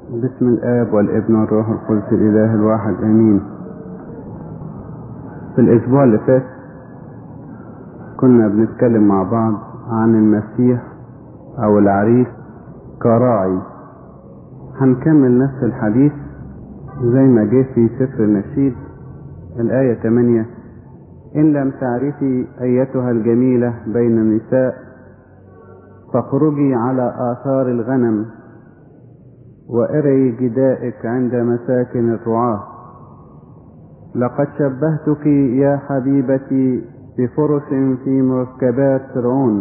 بسم الآب والابن والروح القدس الإله الواحد آمين في الأسبوع اللي فات كنا بنتكلم مع بعض عن المسيح أو العريس كراعي هنكمل نفس الحديث زي ما جه في سفر النشيد الآية 8 إن لم تعرفي أيتها الجميلة بين النساء فاخرجي على آثار الغنم وارعي جدائك عند مساكن الرعاة لقد شبهتك يا حبيبتي بفرس في مركبات فرعون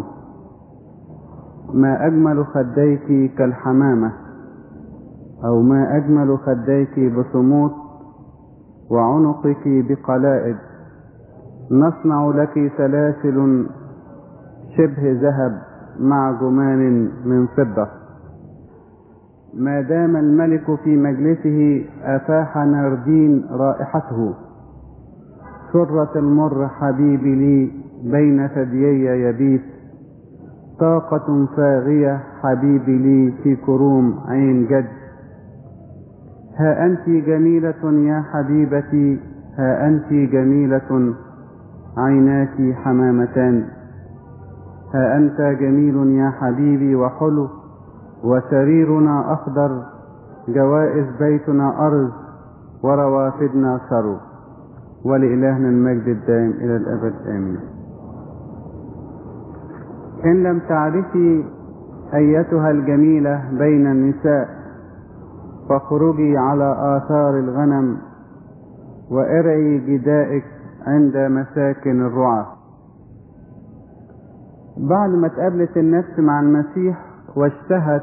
ما أجمل خديك كالحمامة أو ما أجمل خديك بصموت وعنقك بقلائد نصنع لك سلاسل شبه ذهب مع جمان من فضة ما دام الملك في مجلسه أفاح ناردين رائحته سرة المر حبيبي لي بين ثديي يبيت طاقة فاغية حبيبي لي في كروم عين جد ها أنت جميلة يا حبيبتي ها أنت جميلة عيناك حمامتان ها أنت جميل يا حبيبي وحلو وسريرنا أخضر جوائز بيتنا أرز وروافدنا ثرو ولإلهنا المجد الدائم إلى الأبد آمين إن لم تعرفي أيتها الجميلة بين النساء فاخرجي على آثار الغنم وارعي جدائك عند مساكن الرعاة بعد ما تقابلت النفس مع المسيح واشتهت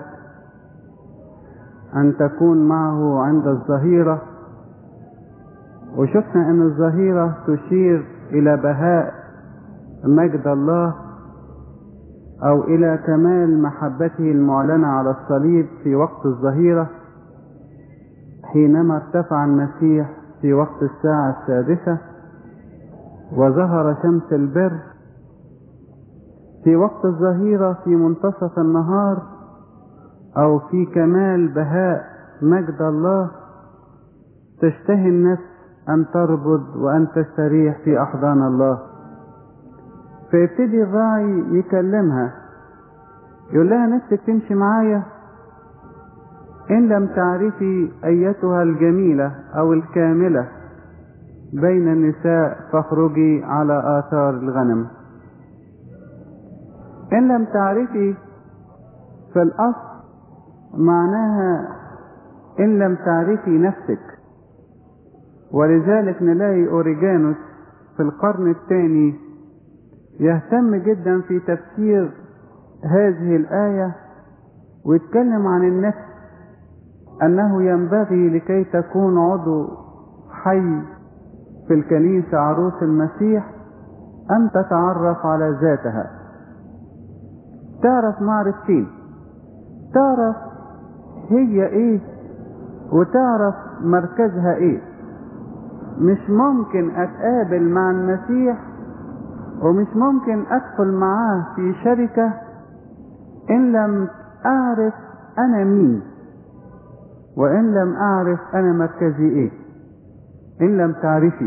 أن تكون معه عند الظهيرة وشفنا أن الظهيرة تشير إلى بهاء مجد الله أو إلى كمال محبته المعلنة على الصليب في وقت الظهيرة حينما ارتفع المسيح في وقت الساعة السادسة وظهر شمس البر في وقت الظهيرة في منتصف النهار أو في كمال بهاء مجد الله تشتهي النفس أن تربض وأن تستريح في أحضان الله فيبتدي الراعي يكلمها يقول لها نفسك تمشي معايا إن لم تعرفي أيتها الجميلة أو الكاملة بين النساء فاخرجي على آثار الغنم إن لم تعرفي في الأصل معناها إن لم تعرفي نفسك ولذلك نلاقي أوريجانوس في القرن الثاني يهتم جدا في تفسير هذه الآية ويتكلم عن النفس أنه ينبغي لكي تكون عضو حي في الكنيسة عروس المسيح أن تتعرف على ذاتها تعرف معرفتين تعرف هي ايه وتعرف مركزها ايه مش ممكن اتقابل مع المسيح ومش ممكن ادخل معاه في شركة ان لم اعرف انا مين وان لم اعرف انا مركزي ايه ان لم تعرفي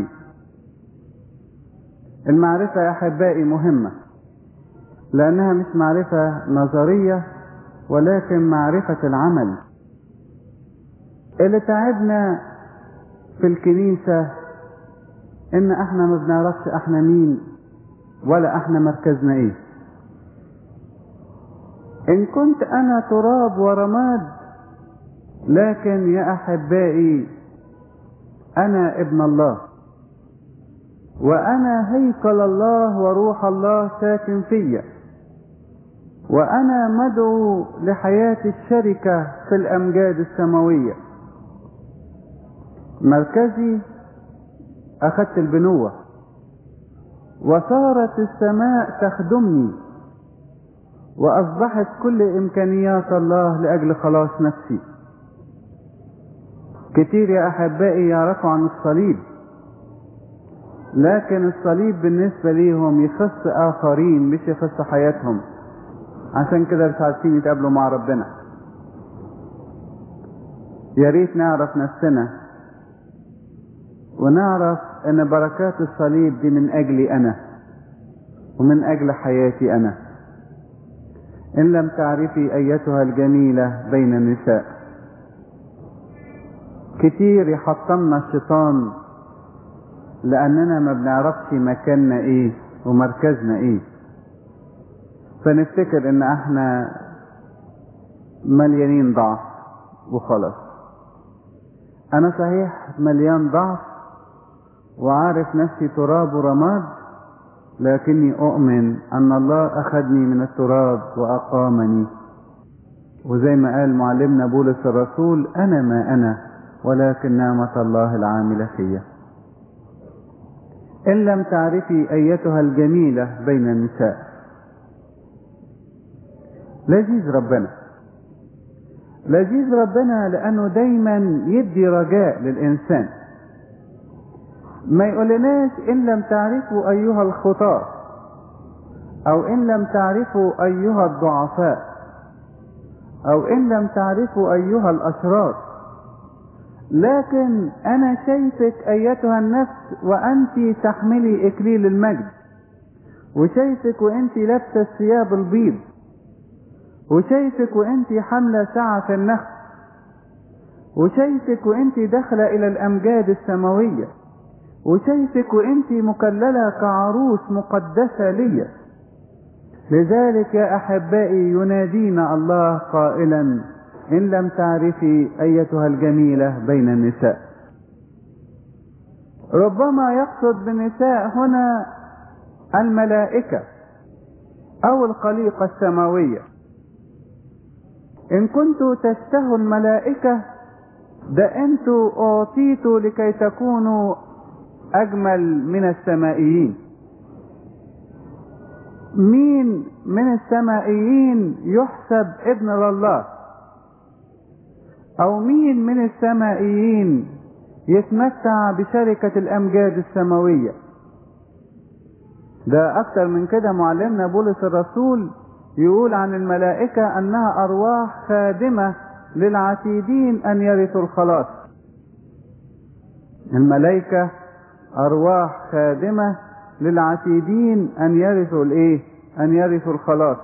المعرفة يا احبائي مهمة لانها مش معرفة نظرية ولكن معرفة العمل اللي تعبنا في الكنيسة ان احنا ما بنعرفش احنا مين ولا احنا مركزنا ايه ان كنت انا تراب ورماد لكن يا احبائي انا ابن الله وانا هيكل الله وروح الله ساكن فيا وانا مدعو لحياة الشركة في الامجاد السماوية مركزي اخدت البنوة وصارت السماء تخدمني واصبحت كل امكانيات الله لاجل خلاص نفسي كتير يا احبائي يعرفوا عن الصليب لكن الصليب بالنسبة ليهم يخص اخرين مش يخص حياتهم عشان كده مش عارفين يتقابلوا مع ربنا يا ريت نعرف نفسنا ونعرف ان بركات الصليب دي من اجلي انا ومن اجل حياتي انا ان لم تعرفي ايتها الجميله بين النساء كتير يحطمنا الشيطان لاننا ما بنعرفش مكاننا ايه ومركزنا ايه فنفتكر ان احنا مليانين ضعف وخلاص انا صحيح مليان ضعف وعارف نفسي تراب ورماد لكني اؤمن ان الله اخذني من التراب واقامني وزي ما قال معلمنا بولس الرسول انا ما انا ولكن نعمة الله العاملة فيا ان لم تعرفي ايتها الجميلة بين النساء لذيذ ربنا لذيذ ربنا لانه دايما يدي رجاء للانسان ما يقولناش ان لم تعرفوا ايها الخطاة او ان لم تعرفوا ايها الضعفاء او ان لم تعرفوا ايها الاشرار لكن انا شايفك ايتها النفس وانت تحملي اكليل المجد وشايفك وانت لابسه الثياب البيض وشايفك وانت حامله سعة النخل وشايفك وانت داخله الى الامجاد السماويه وشايفك وانت مكللة كعروس مقدسة لي لذلك يا احبائي ينادينا الله قائلا ان لم تعرفي ايتها الجميلة بين النساء ربما يقصد بالنساء هنا الملائكة او الخليقة السماوية ان كنتوا تشتهوا الملائكة ده انتوا اعطيتوا لكي تكونوا اجمل من السمائيين مين من السمائيين يحسب ابن لله او مين من السمائيين يتمتع بشركة الامجاد السماوية ده اكتر من كده معلمنا بولس الرسول يقول عن الملائكة انها ارواح خادمة للعتيدين ان يرثوا الخلاص الملائكة ارواح خادمة للعتيدين ان يرثوا الايه ان يرثوا الخلاص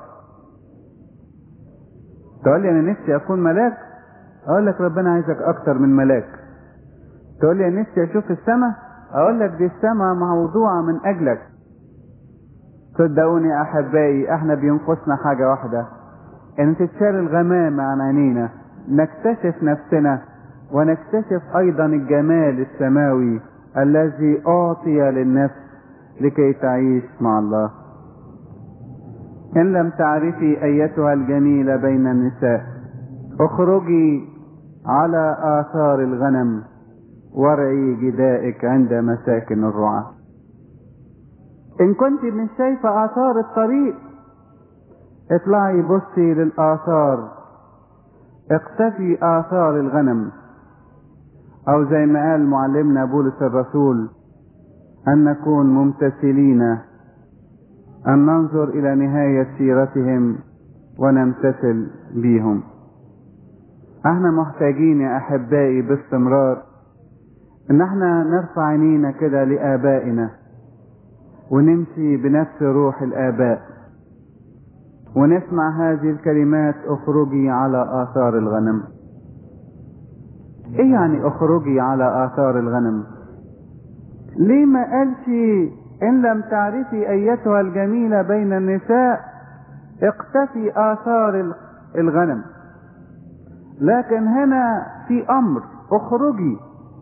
تقول لي انا نفسي اكون ملاك اقول لك ربنا عايزك اكتر من ملاك تقول لي انا نفسي اشوف السماء اقول لك دي السماء موضوعة من اجلك صدقوني احبائي احنا بينقصنا حاجة واحدة ان تتشال الغمامة عن عينينا نكتشف نفسنا ونكتشف ايضا الجمال السماوي الذي اعطي للنفس لكي تعيش مع الله ان لم تعرفي ايتها الجميلة بين النساء اخرجي على اثار الغنم وارعي جدائك عند مساكن الرعاة ان كنت مش شايفة اثار الطريق اطلعي بصي للاثار اقتفي اثار الغنم او زي ما قال معلمنا بولس الرسول ان نكون ممتثلين ان ننظر الى نهاية سيرتهم ونمتثل بيهم احنا محتاجين يا احبائي باستمرار ان احنا نرفع عينينا كده لابائنا ونمشي بنفس روح الاباء ونسمع هذه الكلمات اخرجي على اثار الغنم ايه يعني اخرجي على اثار الغنم ليه ما قالش ان لم تعرفي ايتها الجميلة بين النساء اقتفي اثار الغنم لكن هنا في امر اخرجي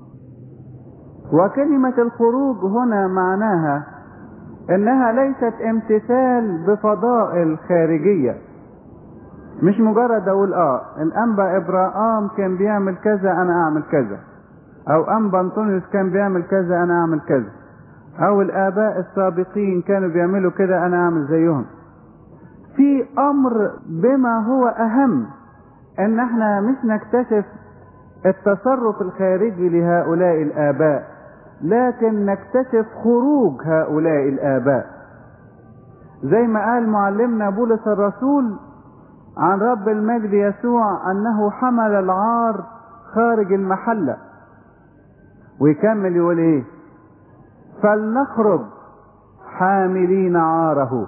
وكلمة الخروج هنا معناها انها ليست امتثال بفضائل خارجية مش مجرد اقول اه الانبا ابراهام كان بيعمل كذا انا اعمل كذا او انبا انطونيوس كان بيعمل كذا انا اعمل كذا او الاباء السابقين كانوا بيعملوا كده انا اعمل زيهم في امر بما هو اهم ان احنا مش نكتشف التصرف الخارجي لهؤلاء الاباء لكن نكتشف خروج هؤلاء الاباء زي ما قال معلمنا بولس الرسول عن رب المجد يسوع انه حمل العار خارج المحلة ويكمل يقول ايه فلنخرج حاملين عاره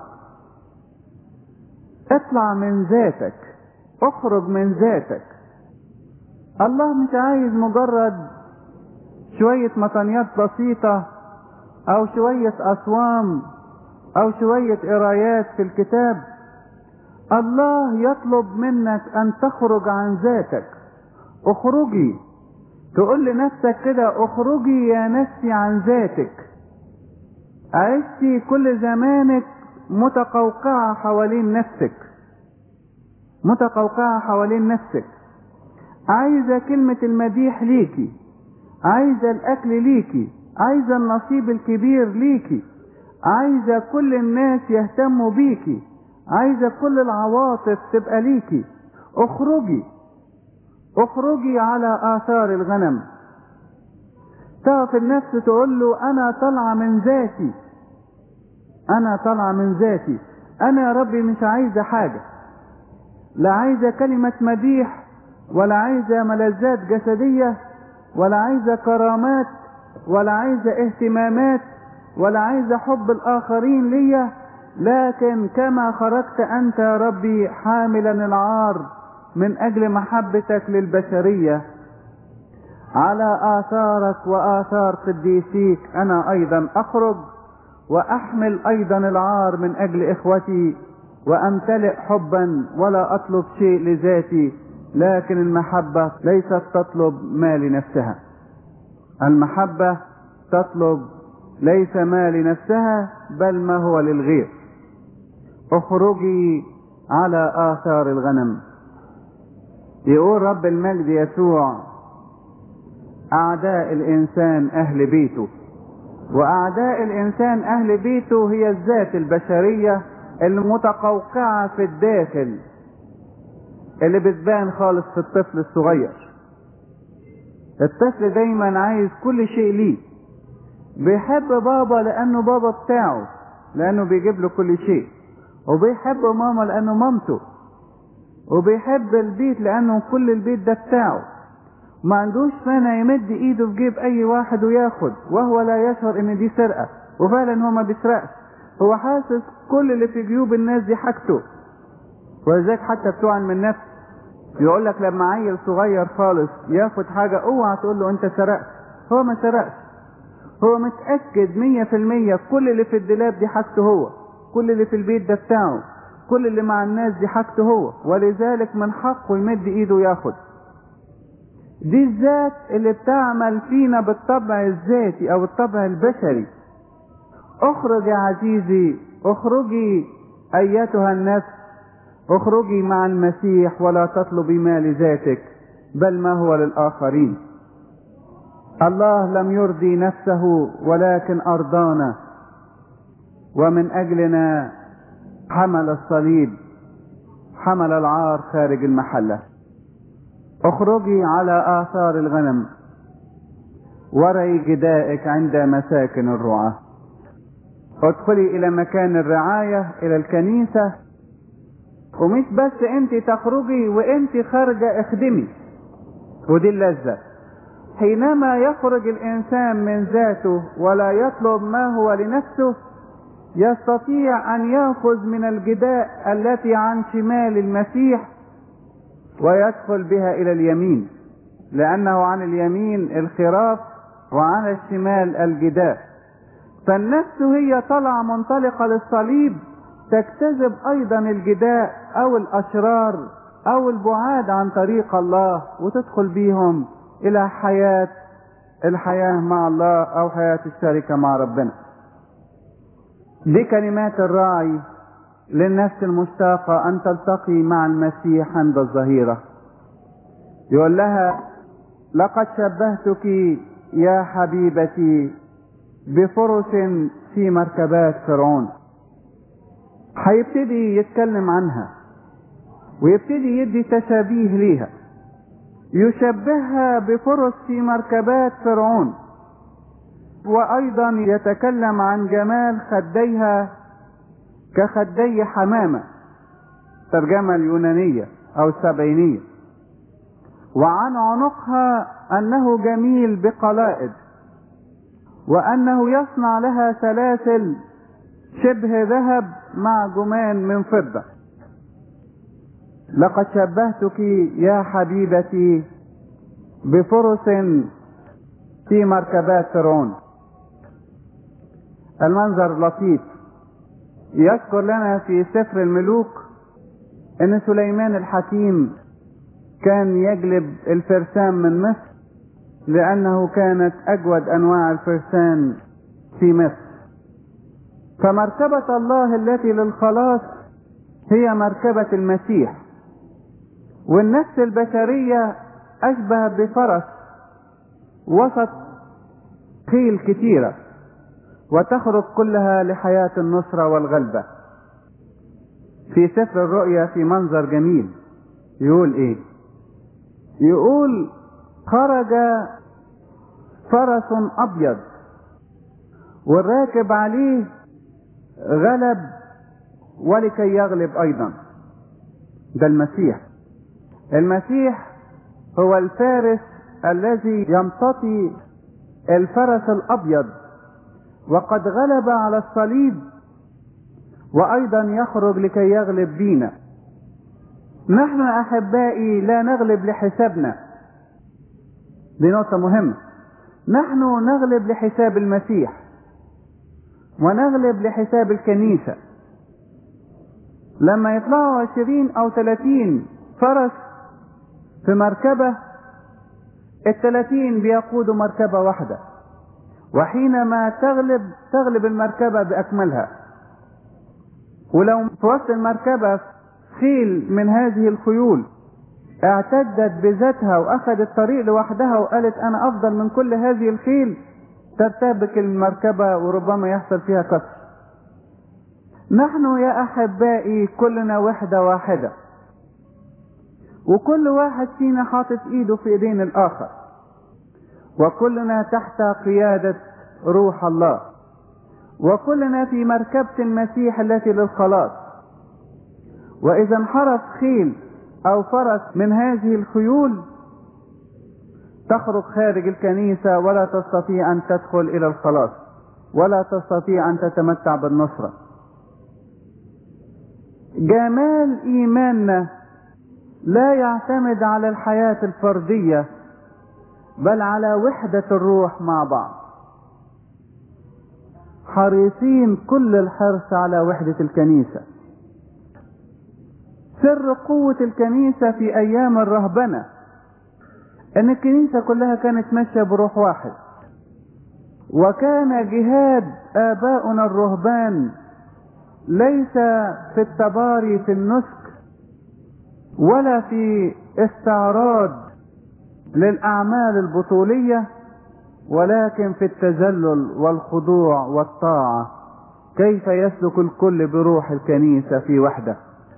اطلع من ذاتك اخرج من ذاتك الله مش عايز مجرد شوية مطنيات بسيطة او شوية اصوام او شوية قرايات في الكتاب الله يطلب منك ان تخرج عن ذاتك اخرجي تقول لنفسك كده اخرجي يا نفسي عن ذاتك عشتي كل زمانك متقوقعة حوالين نفسك متقوقعة حوالين نفسك عايزة كلمة المديح ليكي عايزة الأكل ليكي عايزة النصيب الكبير ليكي عايزة كل الناس يهتموا بيكي عايزة كل العواطف تبقى ليكي اخرجي اخرجي على آثار الغنم تقف النفس تقول له أنا طالعة من ذاتي أنا طالعة من ذاتي أنا يا ربي مش عايزة حاجة لا عايزة كلمة مديح ولا عايزة ملذات جسدية ولا عايزة كرامات ولا عايزة اهتمامات ولا عايزة حب الآخرين ليا لكن كما خرجت أنت يا ربي حاملا العار من أجل محبتك للبشرية على آثارك وآثار قديسيك أنا أيضا أخرج وأحمل أيضا العار من أجل إخوتي وأمتلئ حبا ولا أطلب شيء لذاتي لكن المحبة ليست تطلب ما لنفسها المحبة تطلب ليس ما لنفسها بل ما هو للغير اخرجي على آثار الغنم يقول رب المجد يسوع أعداء الإنسان أهل بيته وأعداء الإنسان أهل بيته هي الذات البشرية المتقوقعة في الداخل اللي بتبان خالص في الطفل الصغير الطفل دايما عايز كل شيء ليه بيحب بابا لأنه بابا بتاعه لأنه بيجيب له كل شيء وبيحب ماما لأنه مامته وبيحب البيت لأنه كل البيت ده بتاعه ما عندوش مانع يمد ايده في جيب اي واحد وياخد وهو لا يشعر ان دي سرقة وفعلا هو ما بيسرقش هو حاسس كل اللي في جيوب الناس دي حاجته ولذلك حتى بتوع من النفس يقول لك لما عيل صغير خالص ياخد حاجة اوعى تقول له انت سرقت هو ما سرقش هو متأكد مية في المية كل اللي في الدولاب دي حاجته هو كل اللي في البيت ده بتاعه كل اللي مع الناس دي حاجته هو ولذلك من حقه يمد ايده وياخد دي الذات اللي بتعمل فينا بالطبع الذاتي او الطبع البشري اخرج يا عزيزي اخرجي ايتها النفس اخرجي مع المسيح ولا تطلبي ما لذاتك بل ما هو للاخرين الله لم يرضي نفسه ولكن ارضانا ومن اجلنا حمل الصليب حمل العار خارج المحله اخرجي على آثار الغنم وري جدائك عند مساكن الرعاة ادخلي إلى مكان الرعاية إلى الكنيسة ومش بس انت تخرجي وانت خارجة اخدمي ودي اللذة حينما يخرج الإنسان من ذاته ولا يطلب ما هو لنفسه يستطيع أن يأخذ من الجداء التي عن شمال المسيح ويدخل بها الى اليمين لانه عن اليمين الخراف وعن الشمال الجداء فالنفس هي طلع منطلقة للصليب تجتذب ايضا الجداء او الاشرار او البعاد عن طريق الله وتدخل بيهم الى حياة الحياة مع الله او حياة الشركة مع ربنا دي كلمات الراعي للنفس المشتاقة أن تلتقي مع المسيح عند الظهيرة يقول لها لقد شبهتك يا حبيبتي بفرس في مركبات فرعون هيبتدي يتكلم عنها ويبتدي يدي تشابيه ليها يشبهها بفرس في مركبات فرعون وايضا يتكلم عن جمال خديها كخدي حمامة ترجمة اليونانية أو السبعينية وعن عنقها أنه جميل بقلائد وأنه يصنع لها سلاسل شبه ذهب مع جمان من فضة لقد شبهتك يا حبيبتي بفرس في مركبات فرعون المنظر لطيف يذكر لنا في سفر الملوك ان سليمان الحكيم كان يجلب الفرسان من مصر لانه كانت اجود انواع الفرسان في مصر فمركبة الله التي للخلاص هي مركبة المسيح والنفس البشرية أشبه بفرس وسط خيل كثيرة وتخرج كلها لحياة النصرة والغلبة في سفر الرؤيا في منظر جميل يقول ايه يقول خرج فرس ابيض والراكب عليه غلب ولكي يغلب ايضا ده المسيح المسيح هو الفارس الذي يمتطي الفرس الابيض وقد غلب على الصليب وايضا يخرج لكي يغلب بينا نحن احبائي لا نغلب لحسابنا دي نقطة مهمة نحن نغلب لحساب المسيح ونغلب لحساب الكنيسة لما يطلعوا عشرين او ثلاثين فرس في مركبة الثلاثين بيقودوا مركبة واحدة وحينما تغلب تغلب المركبة بأكملها ولو في وسط المركبة خيل من هذه الخيول اعتدت بذاتها واخذت طريق لوحدها وقالت انا افضل من كل هذه الخيل ترتبك المركبة وربما يحصل فيها كسر نحن يا احبائي كلنا وحدة واحدة وكل واحد فينا حاطط ايده في ايدين الاخر وكلنا تحت قيادة روح الله وكلنا في مركبة المسيح التي للخلاص واذا انحرف خيل او فرس من هذه الخيول تخرج خارج الكنيسة ولا تستطيع ان تدخل الى الخلاص ولا تستطيع ان تتمتع بالنصرة جمال ايماننا لا يعتمد على الحياة الفردية بل على وحدة الروح مع بعض حريصين كل الحرص على وحدة الكنيسة سر قوة الكنيسة في أيام الرهبنة أن الكنيسة كلها كانت ماشية بروح واحد وكان جهاد آباؤنا الرهبان ليس في التباري في النسك ولا في استعراض للأعمال البطولية ولكن في التذلل والخضوع والطاعة كيف يسلك الكل بروح الكنيسة في وحده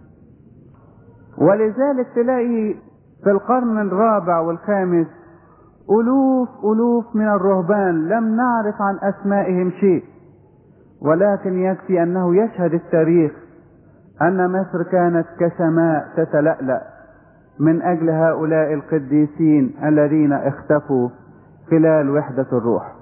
ولذلك تلاقي في القرن الرابع والخامس ألوف ألوف من الرهبان لم نعرف عن أسمائهم شيء ولكن يكفي أنه يشهد التاريخ أن مصر كانت كسماء تتلألأ من أجل هؤلاء القديسين الذين اختفوا خلال وحدة الروح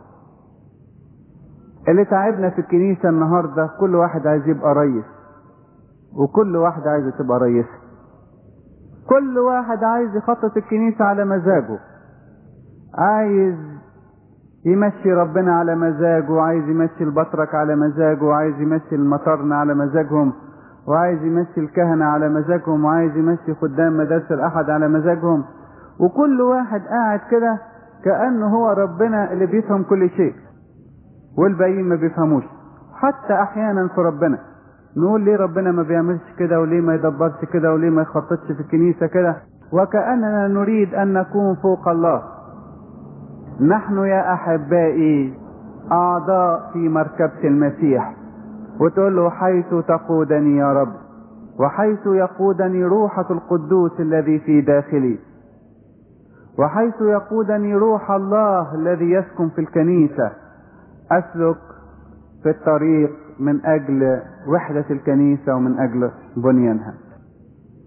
اللي تعبنا في الكنيسة النهاردة كل واحد عايز يبقى ريس وكل واحد عايز تبقى ريس كل واحد عايز يخطط الكنيسة على مزاجه عايز يمشي ربنا على مزاجه وعايز يمشي البطرك على مزاجه وعايز يمشي المطرنا على مزاجهم وعايز يمشي الكهنة على مزاجهم وعايز يمشي خدام مدارس الأحد على مزاجهم وكل واحد قاعد كده كأنه هو ربنا اللي بيفهم كل شيء والباقيين ما بيفهموش حتى أحيانا في ربنا نقول ليه ربنا ما بيعملش كده وليه ما يدبرش كده وليه ما يخططش في الكنيسة كده وكأننا نريد أن نكون فوق الله نحن يا أحبائي أعضاء في مركبة المسيح وتقول له حيث تقودني يا رب وحيث يقودني روحة القدوس الذي في داخلي وحيث يقودني روح الله الذي يسكن في الكنيسة أسلك في الطريق من أجل وحدة الكنيسة ومن أجل بنيانها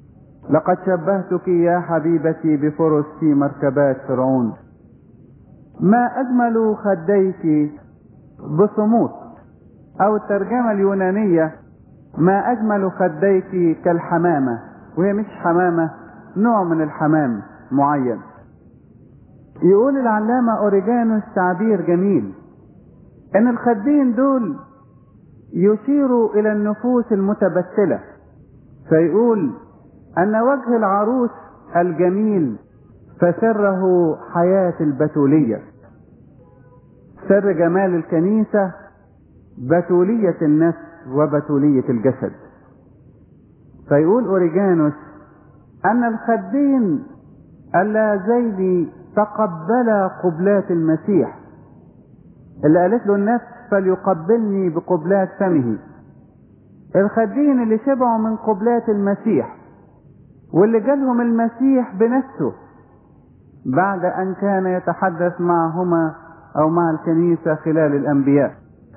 لقد شبهتك يا حبيبتي بفرس في مركبات فرعون ما أجمل خديك بصمود أو الترجمة اليونانية ما أجمل خديك كالحمامة وهي مش حمامة نوع من الحمام معين يقول العلامة أوريجانوس تعبير جميل إن الخدين دول يشيروا إلى النفوس المتبتلة فيقول أن وجه العروس الجميل فسره حياة البتولية سر جمال الكنيسة بتولية النفس وبتولية الجسد فيقول أوريجانوس أن الخدين اللذين تقبلا قبلات المسيح اللي قالت له النفس فليقبلني بقبلات فمه الخدين اللي شبعوا من قبلات المسيح واللي جالهم المسيح بنفسه بعد أن كان يتحدث معهما أو مع الكنيسة خلال الأنبياء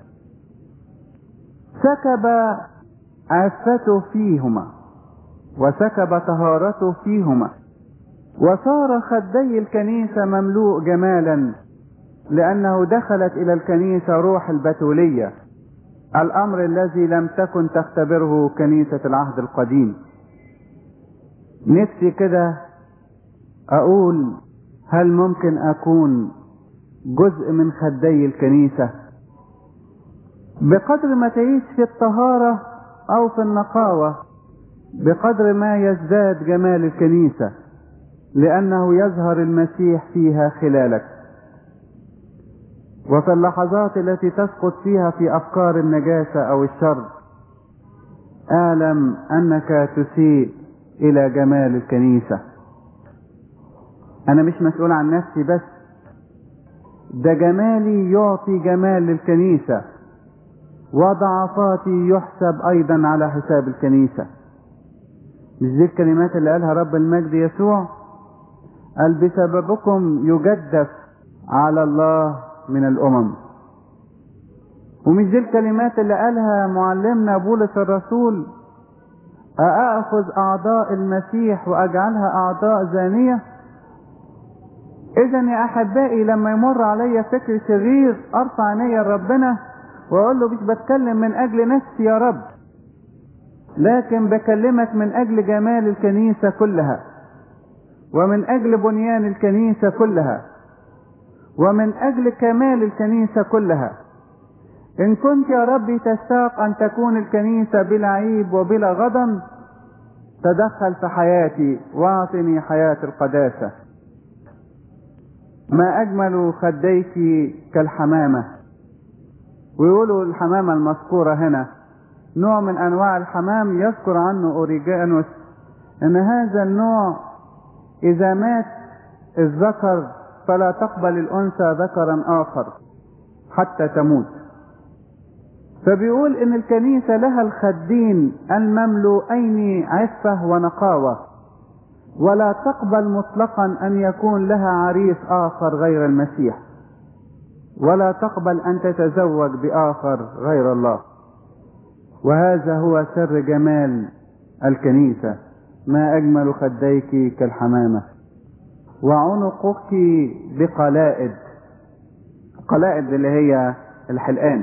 سكب عفته فيهما وسكب طهارته فيهما وصار خدي الكنيسة مملوء جمالا لأنه دخلت إلى الكنيسة روح البتولية الأمر الذي لم تكن تختبره كنيسة العهد القديم نفسي كده أقول هل ممكن أكون جزء من خدي الكنيسة بقدر ما تعيش في الطهارة أو في النقاوة بقدر ما يزداد جمال الكنيسة لأنه يظهر المسيح فيها خلالك وفي اللحظات التي تسقط فيها في أفكار النجاسة أو الشر أعلم أنك تسيء إلى جمال الكنيسة أنا مش مسؤول عن نفسي بس ده جمالي يعطي جمال للكنيسة وضعفاتي يحسب أيضا على حساب الكنيسة مش دي الكلمات اللي قالها رب المجد يسوع قال بسببكم يجدف على الله من الأمم ومش دي الكلمات اللي قالها معلمنا بولس الرسول أأخذ أعضاء المسيح وأجعلها أعضاء زانية إذا يا أحبائي لما يمر عليا فكر شرير أرفع عيني لربنا وأقول له مش بتكلم من أجل نفسي يا رب لكن بكلمك من أجل جمال الكنيسة كلها ومن أجل بنيان الكنيسة كلها ومن أجل كمال الكنيسة كلها إن كنت يا ربي تشتاق أن تكون الكنيسة بلا عيب وبلا غضن تدخل في حياتي واعطني حياة القداسة ما أجمل خديك كالحمامة ويقولوا الحمامة المذكورة هنا نوع من أنواع الحمام يذكر عنه أوريجانوس أن هذا النوع إذا مات الذكر فلا تقبل الأنثى ذكرا آخر حتى تموت فبيقول إن الكنيسة لها الخدين المملوئين عفة ونقاوة ولا تقبل مطلقا أن يكون لها عريس آخر غير المسيح ولا تقبل أن تتزوج بآخر غير الله وهذا هو سر جمال الكنيسة ما أجمل خديك كالحمامة وعنقك بقلائد قلائد اللي هي الحلقان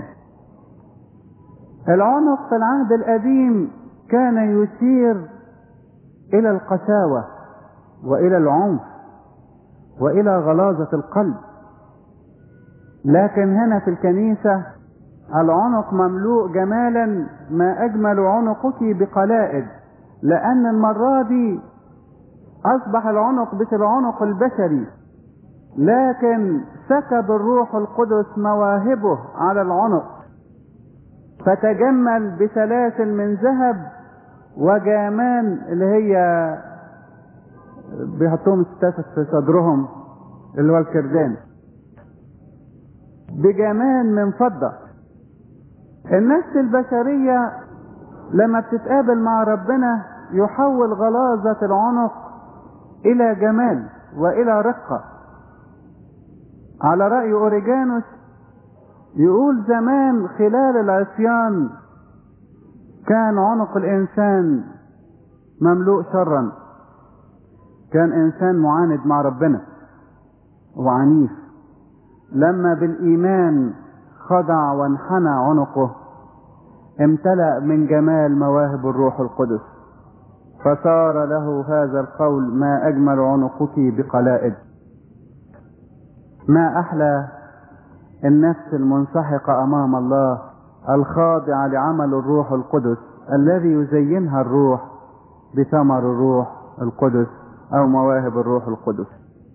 العنق في العهد القديم كان يشير إلى القساوة وإلى العنف وإلى غلاظة القلب لكن هنا في الكنيسة العنق مملوء جمالا ما أجمل عنقك بقلائد لأن المرة دي أصبح العنق مش العنق البشري لكن سكب الروح القدس مواهبه على العنق فتجمل بسلاسل من ذهب وجامان اللي هي بيحطوهم الستات في صدرهم اللي هو الكردان بجمان من فضة النفس البشرية لما بتتقابل مع ربنا يحول غلاظة العنق إلى جمال وإلى رقة على رأي أوريجانوس يقول زمان خلال العصيان كان عنق الإنسان مملوء شرا كان انسان معاند مع ربنا وعنيف لما بالايمان خضع وانحنى عنقه امتلأ من جمال مواهب الروح القدس فصار له هذا القول ما اجمل عنقك بقلائد ما احلى النفس المنسحقه امام الله الخاضعه لعمل الروح القدس الذي يزينها الروح بثمر الروح القدس او مواهب الروح القدس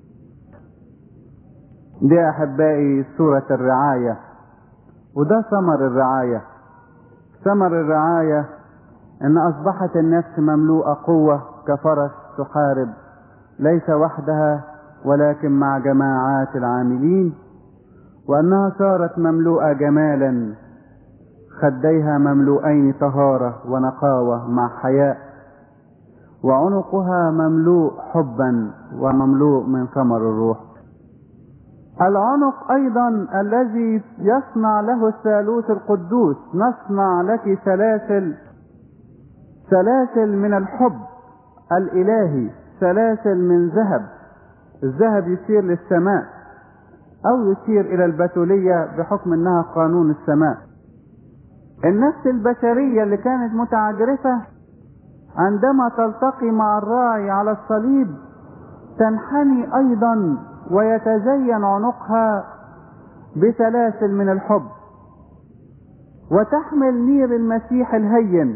دي احبائي سورة الرعاية وده ثمر الرعاية ثمر الرعاية ان اصبحت النفس مملوءة قوة كفرس تحارب ليس وحدها ولكن مع جماعات العاملين وانها صارت مملوءة جمالا خديها مملوءين طهارة ونقاوة مع حياء وعنقها مملوء حبا ومملوء من ثمر الروح العنق ايضا الذي يصنع له الثالوث القدوس نصنع لك سلاسل سلاسل من الحب الالهي سلاسل من ذهب الذهب يسير للسماء او يسير الى البتولية بحكم انها قانون السماء النفس البشرية اللي كانت متعجرفة عندما تلتقي مع الراعي على الصليب تنحني ايضا ويتزين عنقها بسلاسل من الحب وتحمل نير المسيح الهين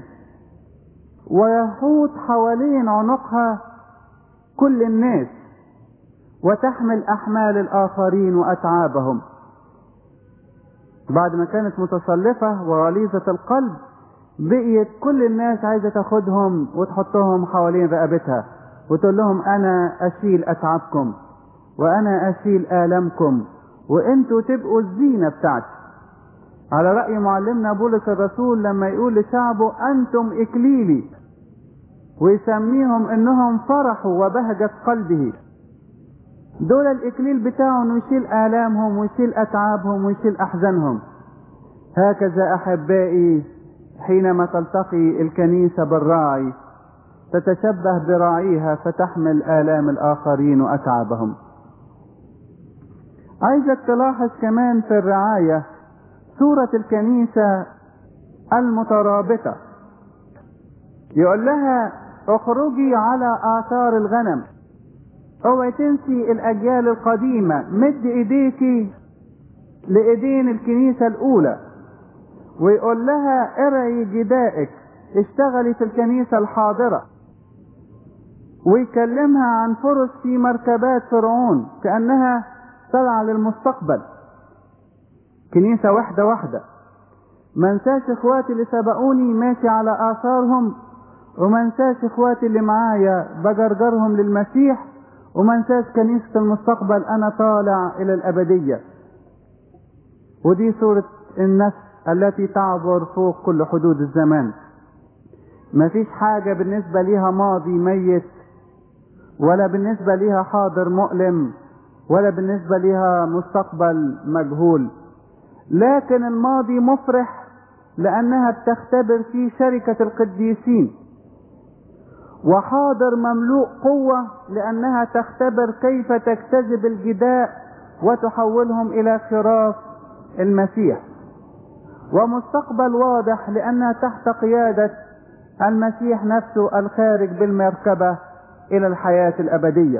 ويحوط حوالين عنقها كل الناس وتحمل احمال الاخرين واتعابهم بعد ما كانت متصلفة وغليظة القلب بقيت كل الناس عايزة تاخدهم وتحطهم حوالين رقبتها وتقول لهم انا اشيل اتعابكم وانا اشيل الامكم وانتوا تبقوا الزينة بتاعتي على رأي معلمنا بولس الرسول لما يقول لشعبه انتم اكليلي ويسميهم انهم فرحوا وبهجة قلبه دول الاكليل بتاعه انه يشيل الامهم ويشيل اتعابهم ويشيل احزانهم هكذا احبائي حينما تلتقي الكنيسة بالراعي تتشبه براعيها فتحمل آلام الآخرين وأتعابهم عايزك تلاحظ كمان في الرعاية صورة الكنيسة المترابطة يقول لها اخرجي على آثار الغنم اوعي تنسي الأجيال القديمة مد ايديكي لإيدين الكنيسة الأولى ويقول لها ارعي جدائك اشتغلي في الكنيسة الحاضرة ويكلمها عن فرص في مركبات فرعون كأنها طالعة للمستقبل كنيسة واحدة واحدة ما انساش اخواتي اللي سبقوني ماشي على اثارهم وما انساش اخواتي اللي معايا بجرجرهم للمسيح وما انساش كنيسة المستقبل انا طالع الى الابدية ودي صورة النفس التي تعبر فوق كل حدود الزمان مفيش حاجة بالنسبة ليها ماضي ميت ولا بالنسبة ليها حاضر مؤلم ولا بالنسبة ليها مستقبل مجهول لكن الماضي مفرح لأنها بتختبر فيه شركة القديسين وحاضر مملوء قوة لأنها تختبر كيف تجتذب الجداء وتحولهم إلى خراف المسيح ومستقبل واضح لأنها تحت قيادة المسيح نفسه الخارج بالمركبة إلى الحياة الأبدية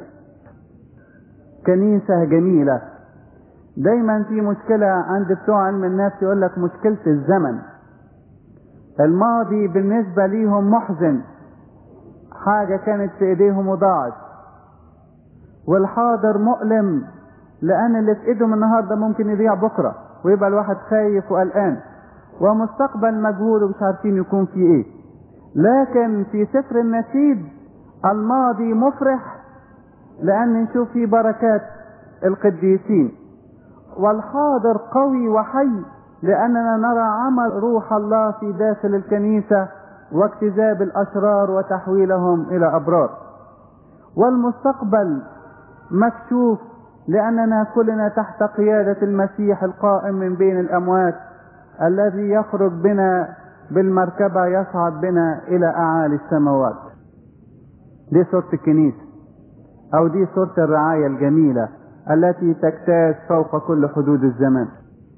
كنيسة جميلة دايما في مشكلة عند بتوع علم النفس يقول لك مشكلة الزمن الماضي بالنسبة ليهم محزن حاجة كانت في ايديهم وضاعت والحاضر مؤلم لان اللي في ايدهم النهاردة ممكن يضيع بكرة ويبقى الواحد خايف وقلقان ومستقبل مجهول ومش عارفين يكون فيه ايه لكن في سفر النشيد الماضي مفرح لان نشوف فيه بركات القديسين والحاضر قوي وحي لاننا نرى عمل روح الله في داخل الكنيسة واجتذاب الاشرار وتحويلهم الى ابرار والمستقبل مكشوف لاننا كلنا تحت قيادة المسيح القائم من بين الاموات الذي يخرج بنا بالمركبة يصعد بنا الى اعالي السماوات دي صورة الكنيسة أو دي صورة الرعاية الجميلة التي تجتاز فوق كل حدود الزمان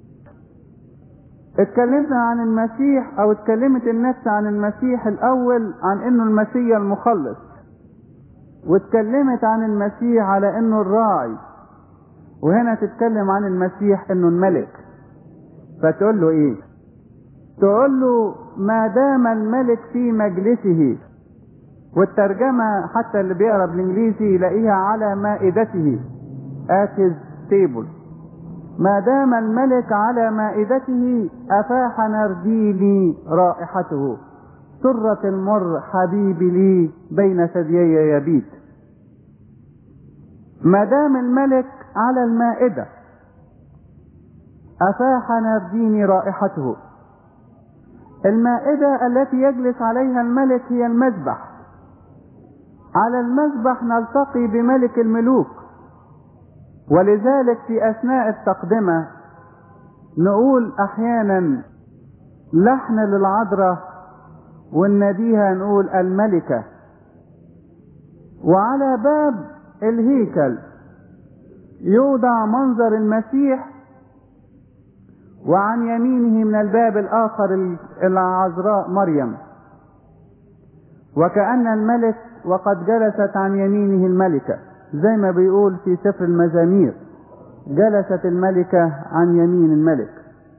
اتكلمنا عن المسيح او اتكلمت النفس عن المسيح الاول عن انه المسيح المخلص واتكلمت عن المسيح على انه الراعي وهنا تتكلم عن المسيح انه الملك فتقول له ايه تقول له ما دام الملك في مجلسه والترجمة حتى اللي بيقرا بالانجليزي يلاقيها على مائدته at his table ما دام الملك على مائدته أفاح نرديني رائحته سرة المر حبيبي لي بين ثديي يبيت ما دام الملك على المائدة أفاح نرديني رائحته المائدة التي يجلس عليها الملك هي المذبح على المذبح نلتقي بملك الملوك ولذلك في اثناء التقدمه نقول احيانا لحن للعذراء ونناديها نقول الملكه وعلى باب الهيكل يوضع منظر المسيح وعن يمينه من الباب الاخر العذراء مريم وكأن الملك وقد جلست عن يمينه الملكه زي ما بيقول في سفر المزامير جلست الملكة عن يمين الملك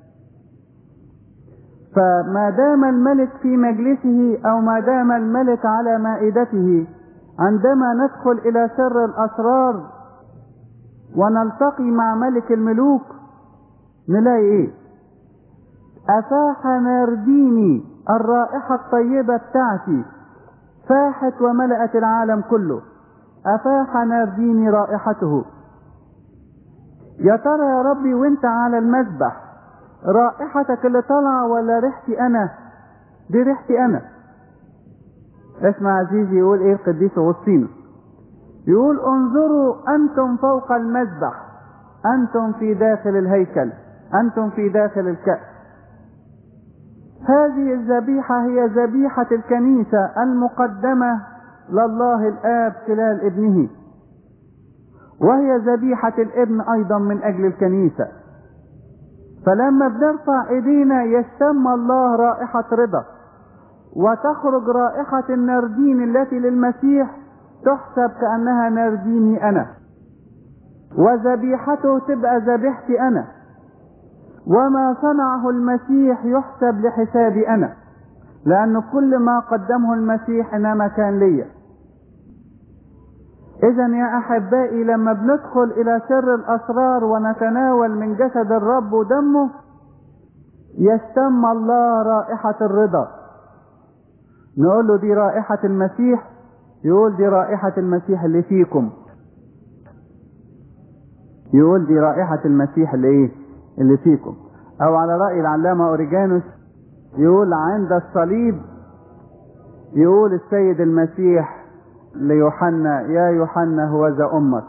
فما دام الملك في مجلسه او ما دام الملك على مائدته عندما ندخل الى سر الاسرار ونلتقي مع ملك الملوك نلاقي ايه افاح نارديني الرائحة الطيبة بتاعتي فاحت وملأت العالم كله أفاح نارديني رائحته يا ترى يا ربي وانت على المذبح رائحتك اللي طالعة ولا ريحتي أنا دي ريحتي أنا اسمع عزيزي يقول ايه القديس أغسطينوس يقول انظروا أنتم فوق المذبح أنتم في داخل الهيكل أنتم في داخل الكأس هذه الذبيحة هي ذبيحة الكنيسة المقدمة لله الآب خلال ابنه وهي ذبيحة الابن أيضا من أجل الكنيسة فلما بنرفع ايدينا يشتم الله رائحة رضا وتخرج رائحة النردين التي للمسيح تحسب كأنها نرديني أنا وذبيحته تبقى ذبيحتي أنا وما صنعه المسيح يحسب لحسابي أنا لأن كل ما قدمه المسيح إنما كان ليا إذا يا أحبائي لما بندخل إلى سر الأسرار ونتناول من جسد الرب ودمه يشتم الله رائحة الرضا نقول له دي رائحة المسيح يقول دي رائحة المسيح اللي فيكم يقول دي رائحة المسيح اللي ايه اللي فيكم او على رأي العلامة اوريجانوس يقول عند الصليب يقول السيد المسيح ليوحنا يا يوحنا هو ذا امك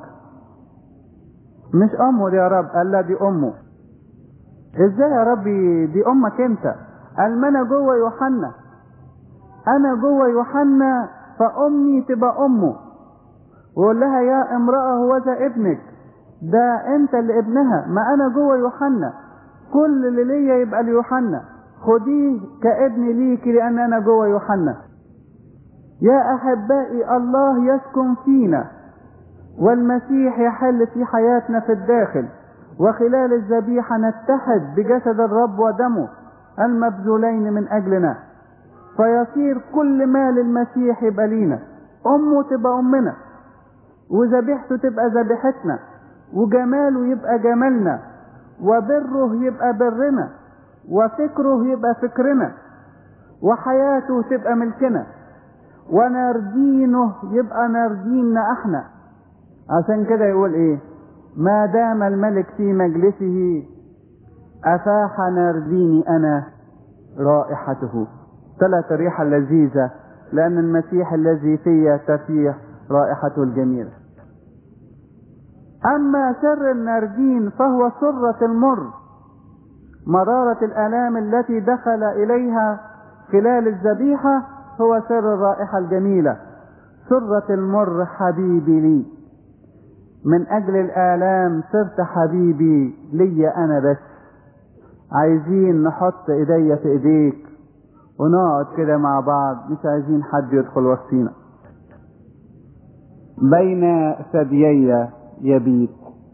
مش امه دي يا رب قال لا دي امه ازاي يا ربي دي امك انت قال ما انا جوه يوحنا انا جوه يوحنا فامي تبقى امه ويقول لها يا امرأة هو ذا ابنك ده انت اللي ابنها ما انا جوه يوحنا كل اللي ليا يبقى ليوحنا خديه كابن ليكي لان انا جوه يوحنا يا احبائي الله يسكن فينا والمسيح يحل في حياتنا في الداخل وخلال الذبيحه نتحد بجسد الرب ودمه المبذولين من اجلنا فيصير كل ما للمسيح يبقى لينا امه تبقى امنا وذبيحته تبقى ذبيحتنا وجماله يبقى جمالنا وبره يبقى برنا وفكره يبقى فكرنا وحياته تبقى ملكنا ونردينه يبقى نرديننا احنا عشان كده يقول ايه ما دام الملك في مجلسه افاح نرديني انا رائحته ثلاث ريحة لذيذة لان المسيح الذي في تفيح رائحته الجميلة اما سر النردين فهو سرة المر مرارة الالام التي دخل اليها خلال الذبيحة هو سر الرائحة الجميلة سرة المر حبيبي لي من اجل الالام صرت حبيبي ليا انا بس عايزين نحط ايديا في ايديك ونقعد كده مع بعض مش عايزين حد يدخل وسطينا بين ثديي يبيت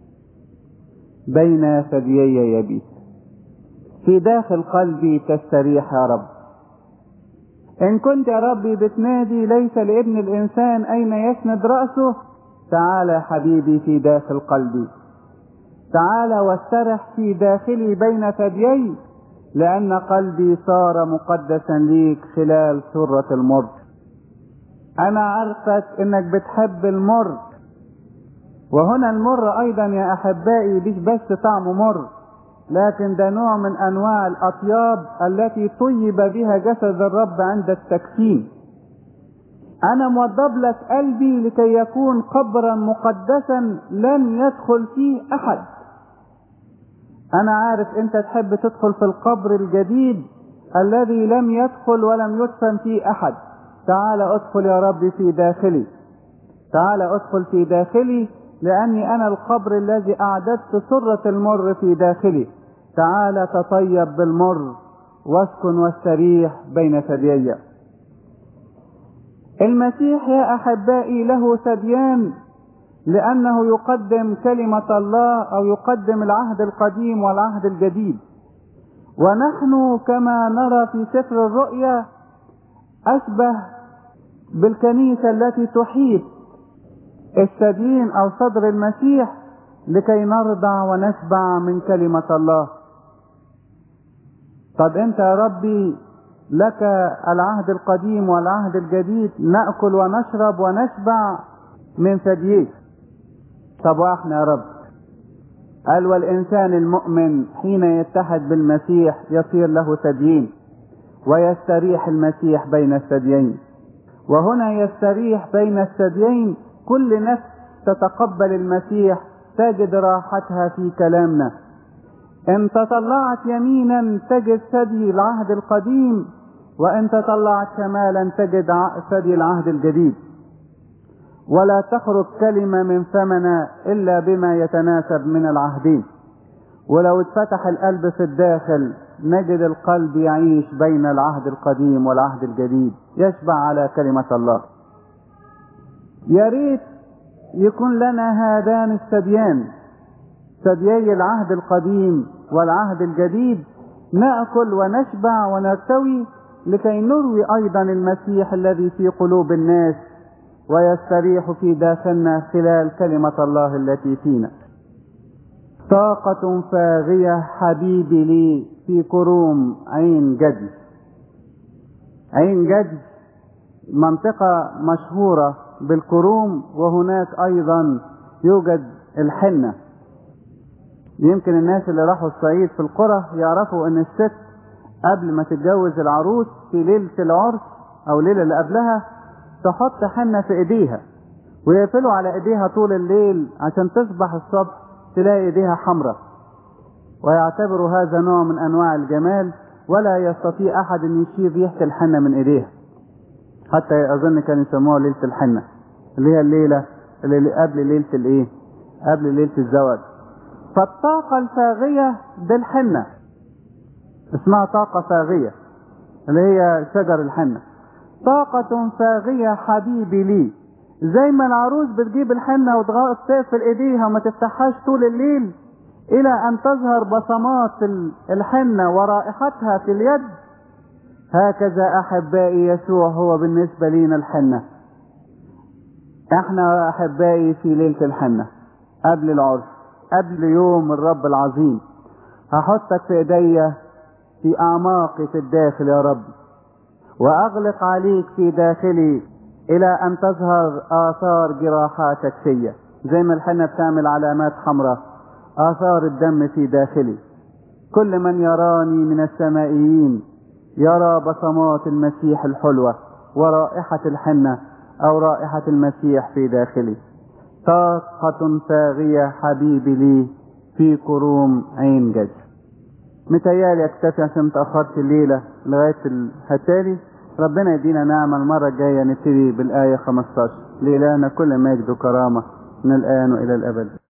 بين ثديي يبيت في داخل قلبي تستريح يا رب إن كنت يا ربي بتنادي ليس لابن الإنسان أين يسند رأسه تعال يا حبيبي في داخل قلبي تعال واسترح في داخلي بين ثديي لأن قلبي صار مقدسا ليك خلال سرة المر أنا عارفك إنك بتحب المر وهنا المر أيضا يا أحبائي مش بس طعمه مر لكن ده نوع من انواع الاطياب التي طيب بها جسد الرب عند التكفين انا موضب لك قلبي لكي يكون قبرا مقدسا لن يدخل فيه احد انا عارف انت تحب تدخل في القبر الجديد الذي لم يدخل ولم يدفن فيه احد تعال ادخل يا رب في داخلي تعال ادخل في داخلي لأني أنا القبر الذي أعددت سرة المر في داخلي تعال تطيب بالمر واسكن واستريح بين ثديي المسيح يا أحبائي له ثديان لأنه يقدم كلمة الله أو يقدم العهد القديم والعهد الجديد ونحن كما نرى في سفر الرؤيا أشبه بالكنيسة التي تحيط الثديين او صدر المسيح لكي نرضع ونشبع من كلمة الله طب انت يا ربي لك العهد القديم والعهد الجديد نأكل ونشرب ونشبع من ثدييك طب واحنا يا رب قال والإنسان المؤمن حين يتحد بالمسيح يصير له ثديين ويستريح المسيح بين الثديين وهنا يستريح بين الثديين كل نفس تتقبل المسيح تجد راحتها في كلامنا ان تطلعت يمينا تجد ثدي العهد القديم وان تطلعت شمالا تجد ثدي العهد الجديد ولا تخرج كلمة من فمنا إلا بما يتناسب من العهدين ولو اتفتح القلب في الداخل نجد القلب يعيش بين العهد القديم والعهد الجديد يشبع على كلمة الله يا ريت يكون لنا هذان الثديان ثديي العهد القديم والعهد الجديد ناكل ونشبع ونرتوي لكي نروي ايضا المسيح الذي في قلوب الناس ويستريح في داخلنا خلال كلمه الله التي فينا طاقة فاغية حبيبي لي في كروم عين جدي عين جدي منطقة مشهورة بالكروم وهناك ايضا يوجد الحنة يمكن الناس اللي راحوا الصعيد في القرى يعرفوا ان الست قبل ما تتجوز العروس في ليلة العرس او الليلة اللي قبلها تحط حنة في ايديها ويقفلوا على ايديها طول الليل عشان تصبح الصبح تلاقي ايديها حمراء ويعتبروا هذا نوع من انواع الجمال ولا يستطيع احد ان يشيل ريحة الحنة من ايديها حتى اظن كانوا يسموها ليله الحنه اللي هي الليله اللي قبل ليله الايه قبل ليله الزواج فالطاقه الفاغيه بالحنه اسمها طاقه فاغيه اللي هي شجر الحنه طاقة فاغية حبيبي لي زي ما العروس بتجيب الحنة وتقفل ايديها وما تفتحهاش طول الليل الى ان تظهر بصمات الحنة ورائحتها في اليد هكذا احبائي يسوع هو بالنسبة لينا الحنة احنا احبائي في ليلة الحنة قبل العرس قبل يوم الرب العظيم هحطك في ايديا في اعماقي في الداخل يا رب واغلق عليك في داخلي الى ان تظهر اثار جراحاتك فيا زي ما الحنة بتعمل علامات حمراء اثار الدم في داخلي كل من يراني من السمائيين يرى بصمات المسيح الحلوة ورائحة الحنة أو رائحة المسيح في داخلي طاقة فاغية حبيبي لي في كروم عين جد متهيألي أكتفي عشان تأخرت الليلة لغاية الهتالي ربنا يدينا نعمة المرة الجاية نبتدي بالآية 15 لإلهنا كل مجد وكرامة من الآن وإلى الأبد